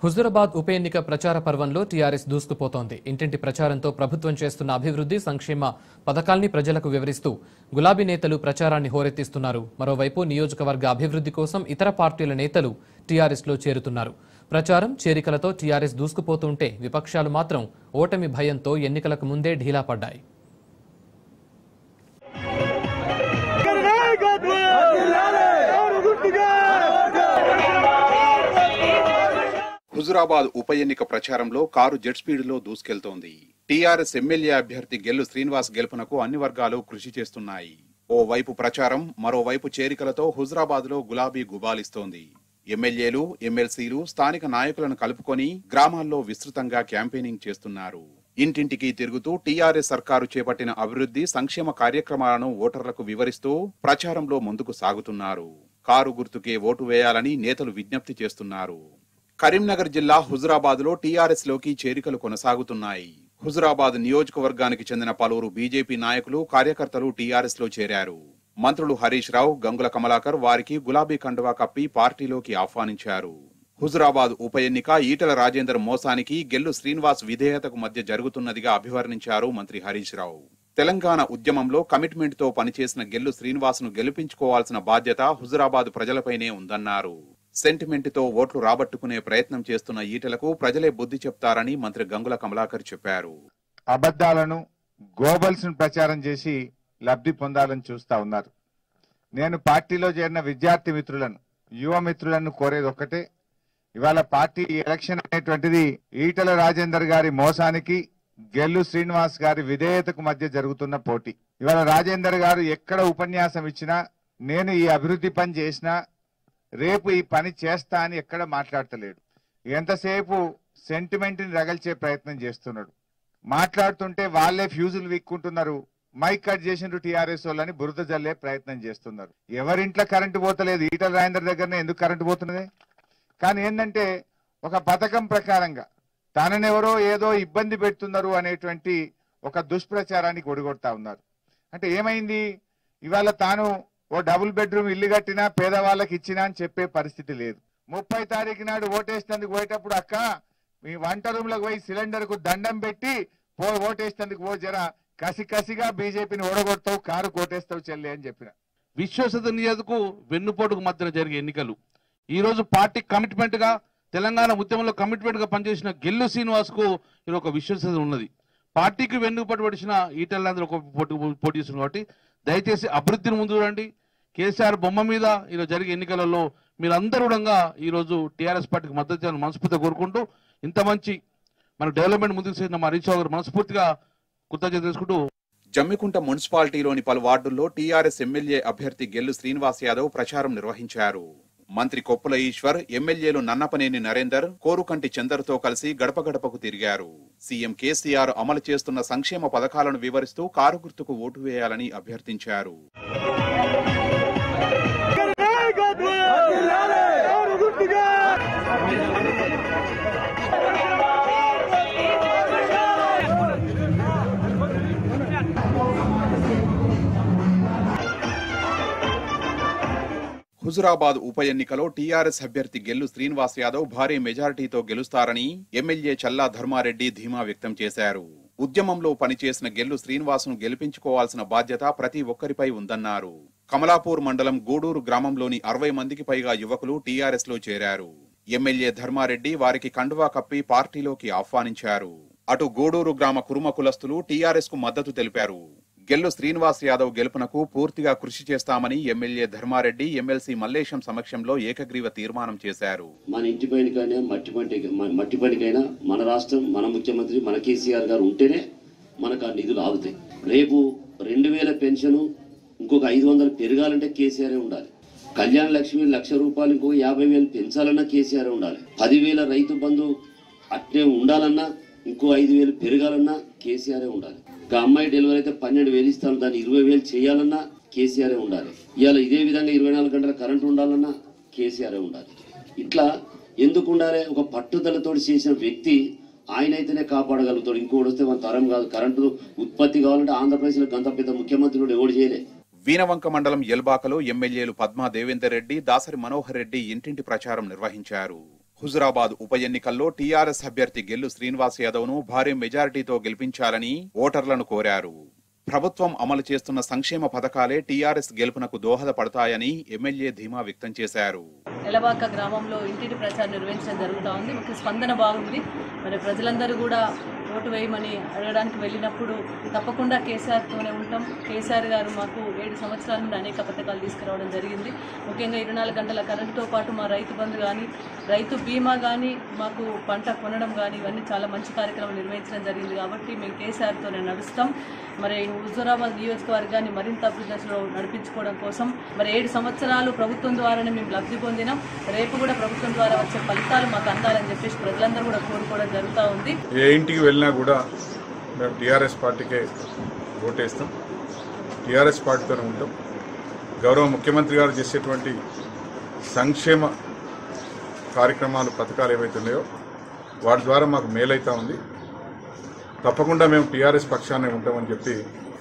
హుజురాబాద్ ఉప ఎన్నిక ప్రచార పర్వంలో టీఆర్ఎస్ దూసుకుపోతోంది ఇంటింటి ప్రచారంతో ప్రభుత్వం చేస్తున్న అభివృద్ధి సంక్షేమ పథకాల్ని ప్రజలకు వివరిస్తూ గులాబీ నేతలు ప్రచారాన్ని హోరెత్తిస్తున్నారు మరోవైపు నియోజకవర్గ అభివృద్ధి కోసం ఇతర పార్టీల నేతలు టీఆర్ఎస్లో చేరుతున్నారు ప్రచారం చేరికలతో టీఆర్ఎస్ దూసుకుపోతుంటే విపక్షాలు మాత్రం ఓటమి భయంతో ఎన్నికలకు ముందే ఢీలా పడ్డాయి హుజురాబాద్ ఉప ఎన్నిక ప్రచారంలో కారు జెట్ స్పీడ్ లో దూసుకెళ్తోంది టీఆర్ఎస్ ఎమ్మెల్యే అభ్యర్థి గెల్లు శ్రీనివాస్ గెలుపునకు అన్ని వర్గాలు కృషి చేస్తున్నాయి ఓ వైపు ప్రచారం మరోవైపు చేరికలతో హుజురాబాద్ లో గులాబీ గుబాలిస్తోంది ఎమ్మెల్యేలు ఎమ్మెల్సీలు స్థానిక నాయకులను కలుపుకొని గ్రామాల్లో విస్తృతంగా క్యాంపెయినింగ్ చేస్తున్నారు ఇంటింటికి తిరుగుతూ టీఆర్ఎస్ సర్కారు చేపట్టిన అభివృద్ధి సంక్షేమ కార్యక్రమాలను ఓటర్లకు వివరిస్తూ ప్రచారంలో ముందుకు సాగుతున్నారు కారు గుర్తుకే ఓటు వేయాలని నేతలు విజ్ఞప్తి చేస్తున్నారు కరీంనగర్ జిల్లా హుజురాబాద్ లో టీఆర్ఎస్ లోకి చేరికలు కొనసాగుతున్నాయి హుజురాబాద్ నియోజకవర్గానికి చెందిన పలువురు బీజేపీ నాయకులు కార్యకర్తలు టీఆర్ఎస్ లో చేరారు మంత్రులు హరీష్ రావు గంగుల కమలాకర్ వారికి గులాబీ కండువా కప్పి పార్టీలోకి ఆహ్వానించారు హుజురాబాద్ ఉప ఎన్నిక ఈటల రాజేందర్ మోసానికి గెల్లు శ్రీనివాస్ విధేయతకు మధ్య జరుగుతున్నదిగా అభివర్ణించారు మంత్రి హరీష్ రావు తెలంగాణ ఉద్యమంలో కమిట్మెంట్ తో పనిచేసిన గెల్లు శ్రీనివాస్ ను గెలిపించుకోవాల్సిన బాధ్యత హుజురాబాద్ ప్రజలపైనే ఉందన్నారు సెంటిమెంట్ తో ఓట్లు రాబట్టుకునే ప్రయత్నం చేస్తున్న ఈటలకు ప్రజలే బుద్ధి చెప్తారని మంత్రి గంగుల కమలాకర్ చెప్పారు అబద్ధాలను గోబల్స్ ప్రచారం చేసి లబ్ధి పొందాలని చూస్తా ఉన్నారు నేను పార్టీలో చేరిన విద్యార్థి మిత్రులను యువ మిత్రులను కోరేది ఒక్కటే ఇవాళ పార్టీ ఎలక్షన్ అనేటువంటిది ఈటల రాజేందర్ గారి మోసానికి గెల్లు శ్రీనివాస్ గారి విధేయతకు మధ్య జరుగుతున్న పోటీ ఇవాళ రాజేందర్ గారు ఎక్కడ ఉపన్యాసం ఇచ్చినా నేను ఈ అభివృద్ధి పని చేసినా రేపు ఈ పని చేస్తా అని ఎక్కడ మాట్లాడతలేడు ఎంతసేపు సెంటిమెంట్ ని రగల్చే ప్రయత్నం చేస్తున్నాడు మాట్లాడుతుంటే వాళ్ళే ఫ్యూజులు వీక్కుంటున్నారు మైక్ కట్ చేసిండ్రు టీఆర్ఎస్ వాళ్ళని బురద జల్లే ప్రయత్నం చేస్తున్నారు ఎవరింట్లో కరెంటు పోతలేదు ఈటల రాజేందర్ దగ్గరనే ఎందుకు కరెంటు పోతున్నది కానీ ఏంటంటే ఒక పథకం ప్రకారంగా తననెవరో ఏదో ఇబ్బంది పెడుతున్నారు అనేటువంటి ఒక దుష్ప్రచారానికి ఒడిగొడతా ఉన్నారు అంటే ఏమైంది ఇవాళ తాను ఓ డబుల్ బెడ్రూమ్ ఇల్లు కట్టినా పేదవాళ్ళకి ఇచ్చినా అని చెప్పే పరిస్థితి లేదు ముప్పై తారీఖు నాడు ఓటేసినందుకు పోయేటప్పుడు అక్క మీ వంట రూమ్ లకు పోయి సిలిండర్ కు దండం పెట్టి పో ఓటేసినందుకు పో జర కసి కసిగా బీజేపీని ఓడగొడతావు కారు కోటేస్తావు చెల్లి అని చెప్పిన విశ్వసనీయతకు వెన్నుపోటుకు మధ్యన జరిగే ఎన్నికలు ఈ రోజు పార్టీ కమిట్మెంట్ గా తెలంగాణ ఉద్యమంలో కమిట్మెంట్ గా పనిచేసిన గెల్లు శ్రీనివాస్ కు ఇది ఒక విశ్వసత ఉన్నది పార్టీకి వెన్నుపోటు పడిచిన ఈటలందరూ ఒక పోటీ పోటీ చేస్తున్నారు కాబట్టి దయచేసి అభివృద్ధిని ముందు చూడండి కేసీఆర్ బొమ్మ మీద ఈరోజు జరిగే ఎన్నికలలో మీరందరూ కూడా ఈరోజు టీఆర్ఎస్ పార్టీకి మద్దతు చేయాలని మనస్ఫూర్తిగా కోరుకుంటూ ఇంత మంచి మన డెవలప్మెంట్ ముందుకు చేసిన మా హరీష్ రావు గారు మనస్ఫూర్తిగా కృతజ్ఞత చేసుకుంటూ జమ్మికుంట మున్సిపాలిటీలోని పలు వార్డుల్లో టీఆర్ఎస్ ఎమ్మెల్యే అభ్యర్థి గెల్లు శ్రీనివాస్ యాదవ్ ప్రచారం నిర్వహించారు మంత్రి కొప్పుల ఈశ్వర్ ఎమ్మెల్యేలు నన్నపనేని నరేందర్ కోరుకంటి చందర్తో కలిసి గడప గడపకు తిరిగారు సీఎం కేసీఆర్ అమలు చేస్తున్న సంక్షేమ పథకాలను వివరిస్తూ కారు గుర్తుకు ఓటు వేయాలని అభ్యర్థించారు హుజురాబాద్ ఉప ఎన్నికలో టీఆర్ఎస్ అభ్యర్థి గెల్లు శ్రీనివాస్ యాదవ్ భారీ మెజారిటీతో గెలుస్తారని ఎమ్మెల్యే చల్లా ధర్మారెడ్డి ధీమా వ్యక్తం చేశారు ఉద్యమంలో పనిచేసిన గెల్లు శ్రీనివాసును గెలిపించుకోవాల్సిన బాధ్యత ప్రతి ఒక్కరిపై ఉందన్నారు కమలాపూర్ మండలం గూడూరు గ్రామంలోని అరవై మందికి పైగా యువకులు టీఆర్ఎస్ లో చేరారు ఎమ్మెల్యే ధర్మారెడ్డి వారికి కండువా కప్పి పార్టీలోకి ఆహ్వానించారు అటు గూడూరు గ్రామ కురుమ కులస్తులు టీఆర్ఎస్ కు మద్దతు తెలిపారు గెల్లు శ్రీనివాస్ యాదవ్ గెలుపునకు పూర్తిగా కృషి చేస్తామని ఎమ్మెల్యే ధర్మారెడ్డి ఎమ్మెల్సీ మల్లేశం సమక్షంలో ఏకగ్రీవ తీర్మానం చేశారు మన ఇంటి పైనకైనా మట్టి పంటి మట్టి పనికైనా మన రాష్ట్రం మన ముఖ్యమంత్రి మన కేసీఆర్ గారు ఉంటేనే మనకు ఆ నిధులు ఆగుతాయి రేపు రెండు వేల పెన్షన్ ఇంకొక ఐదు వందలు పెరగాలంటే కేసీఆర్ ఉండాలి కళ్యాణ లక్ష్మి లక్ష రూపాయలు ఇంకొక యాభై వేలు పెంచాలన్నా కేసీఆర్ ఉండాలి పదివేల రైతు బంధు అట్నే ఉండాలన్నా ఇంకో ఐదు వేలు పెరగాలన్నా కేసీఆర్ ఉండాలి ఒక అమ్మాయి డెలివరీ అయితే పన్నెండు వేలు ఇస్తాను దాన్ని ఇరవై వేలు చేయాలన్నా కేసీఆర్ ఉండాలి ఇవాళ ఇదే విధంగా ఇరవై నాలుగు గంటల కరెంటు ఉండాలన్నా కేసీఆర్ ఉండాలి ఇట్లా ఎందుకు ఉండాలి ఒక పట్టుదలతో చేసిన వ్యక్తి ఆయన అయితేనే కాపాడగలుగుతాడు ఇంకోటి వస్తే మన తరం కాదు కరెంటు ఉత్పత్తి కావాలంటే ఆంధ్రప్రదేశ్లో గంత పెద్ద ముఖ్యమంత్రి కూడా ఎవడు చేయలే వీనవంక మండలం ఎల్బాకలో ఎమ్మెల్యేలు పద్మా దేవేందర్ రెడ్డి దాసరి మనోహర్ రెడ్డి ఇంటింటి ప్రచారం నిర్వహించారు హుజురాబాద్ ఉప ఎన్నికల్లో టీఆర్ఎస్ అభ్యర్థి గెల్లు శ్రీనివాస్ యాదవ్ ను భారీ మెజారిటీతో గెలిపించాలని ఓటర్లను కోరారు ప్రభుత్వం అమలు చేస్తున్న సంక్షేమ పథకాలే టీఆర్ఎస్ గెలుపునకు దోహదపడతాయని ఎమ్మెల్యే ధీమా వ్యక్తం చేశారు ఎలబాక గ్రామంలో ఇంటింటి ప్రచారం నిర్వహించడం జరుగుతూ ఉంది ఒక స్పందన బాగుంది మరి ప్రజలందరూ కూడా ఓటు వేయమని అడగడానికి వెళ్ళినప్పుడు తప్పకుండా కేసీఆర్తోనే ఉంటాం కేసీఆర్ గారు మాకు ఏడు సంవత్సరాల నుండి అనేక పథకాలు తీసుకురావడం జరిగింది ముఖ్యంగా ఇరవై నాలుగు గంటల కరెంటుతో పాటు మా రైతు బంధు కానీ రైతు బీమా కానీ మాకు పంట కొనడం కానీ ఇవన్నీ చాలా మంచి కార్యక్రమం నిర్వహించడం జరిగింది కాబట్టి మేము కేసీఆర్తోనే నడుస్తాం మరి హుజూరాబాద్ నియోజకవర్గాన్ని మరింత అభివృద్ధి దశలో నడిపించుకోవడం కోసం మరి ఏడు సంవత్సరాలు ప్రభుత్వం ద్వారానే మేము లబ్ధి పొందినాం రేపు కూడా ప్రభుత్వం ద్వారా వచ్చే ఫలితాలు మాకు అందాలని చెప్పేసి ప్రజలందరూ కూడా కోరుకోవడం జరుగుతూ ఉంది ఏ ఇంటికి వెళ్ళినా కూడా మేము టీఆర్ఎస్ పార్టీకే ఓటేస్తాం టీఆర్ఎస్ పార్టీతోనే ఉంటాం గౌరవ ముఖ్యమంత్రి గారు చేసేటువంటి సంక్షేమ కార్యక్రమాలు పథకాలు ఏవైతే ఉన్నాయో వాటి ద్వారా మాకు మేలైతా ఉంది తప్పకుండా మేము టీఆర్ఎస్ పక్షానే ఉంటామని చెప్పి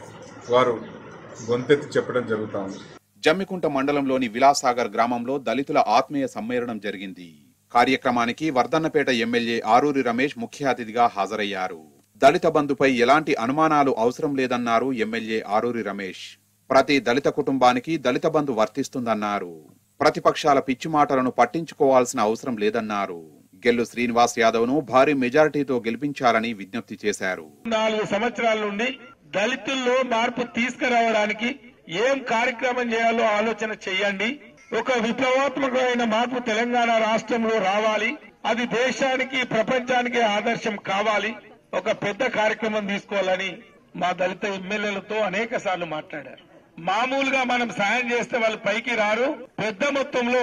వారు గొంతెత్తి చెప్పడం జరుగుతూ ఉంది జమ్మికుంట మండలంలోని విలాసాగర్ గ్రామంలో దళితుల ఆత్మీయ సమ్మేళనం జరిగింది కార్యక్రమానికి వర్ధన్నపేట ఎమ్మెల్యే ఆరూరి రమేష్ ముఖ్య అతిథిగా హాజరయ్యారు దళిత బంధుపై ఎలాంటి అనుమానాలు అవసరం లేదన్నారు ఎమ్మెల్యే ఆరూరి రమేష్ ప్రతి దళిత కుటుంబానికి దళిత బంధు వర్తిస్తుందన్నారు ప్రతిపక్షాల పిచ్చి మాటలను పట్టించుకోవాల్సిన అవసరం లేదన్నారు గెల్లు శ్రీనివాస్ యాదవ్ ను భారీ మెజారిటీతో గెలిపించాలని విజ్ఞప్తి చేశారు నాలుగు సంవత్సరాల నుండి దళితుల్లో మార్పు తీసుకురావడానికి ఏం కార్యక్రమం చేయాలో ఆలోచన చేయండి ఒక విప్లవాత్మకమైన మార్పు తెలంగాణ రాష్ట్రంలో రావాలి అది దేశానికి ప్రపంచానికి ఆదర్శం కావాలి ఒక పెద్ద కార్యక్రమం తీసుకోవాలని మా దళిత ఎమ్మెల్యేలతో అనేక సార్లు మాట్లాడారు మామూలుగా మనం సాయం చేస్తే వాళ్ళు పైకి రారు పెద్ద మొత్తంలో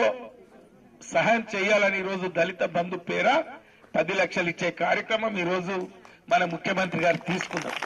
సహాయం చేయాలని ఈరోజు దళిత బంధు పేర పది లక్షలు ఇచ్చే కార్యక్రమం ఈరోజు మన ముఖ్యమంత్రి గారు తీసుకున్నారు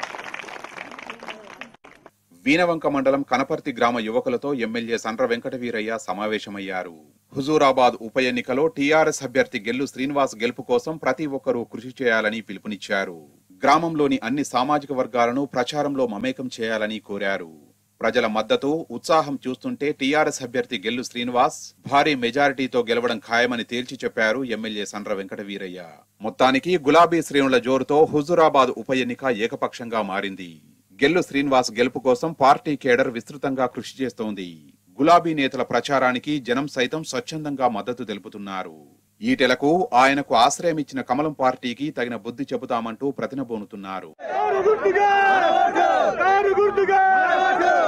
వీనవంక మండలం కనపర్తి గ్రామ యువకులతో ఎమ్మెల్యే సండ్ర వెంకట వీరయ్య సమావేశమయ్యారు హుజూరాబాద్ ఉప ఎన్నికలో టీఆర్ఎస్ అభ్యర్థి గెల్లు శ్రీనివాస్ గెలుపు కోసం ప్రతి ఒక్కరూ కృషి చేయాలని పిలుపునిచ్చారు గ్రామంలోని అన్ని సామాజిక వర్గాలను ప్రచారంలో మమేకం చేయాలని కోరారు ప్రజల మద్దతు ఉత్సాహం చూస్తుంటే టీఆర్ఎస్ అభ్యర్థి గెల్లు శ్రీనివాస్ భారీ మెజారిటీతో గెలవడం ఖాయమని తేల్చి చెప్పారు ఎమ్మెల్యే సండ్ర వెంకట వీరయ్య మొత్తానికి గులాబీ శ్రేణుల జోరుతో హుజూరాబాద్ ఉప ఎన్నిక ఏకపక్షంగా మారింది గెల్లు శ్రీనివాస్ గెలుపు కోసం పార్టీ కేడర్ విస్తృతంగా కృషి చేస్తోంది గులాబీ నేతల ప్రచారానికి జనం సైతం స్వచ్ఛందంగా మద్దతు తెలుపుతున్నారు ఈటెలకు ఆయనకు ఆశ్రయం ఇచ్చిన కమలం పార్టీకి తగిన బుద్ధి చెబుతామంటూ ప్రతినబోనుతున్నారు కారు గుర్తుగా కారు గుర్తుగా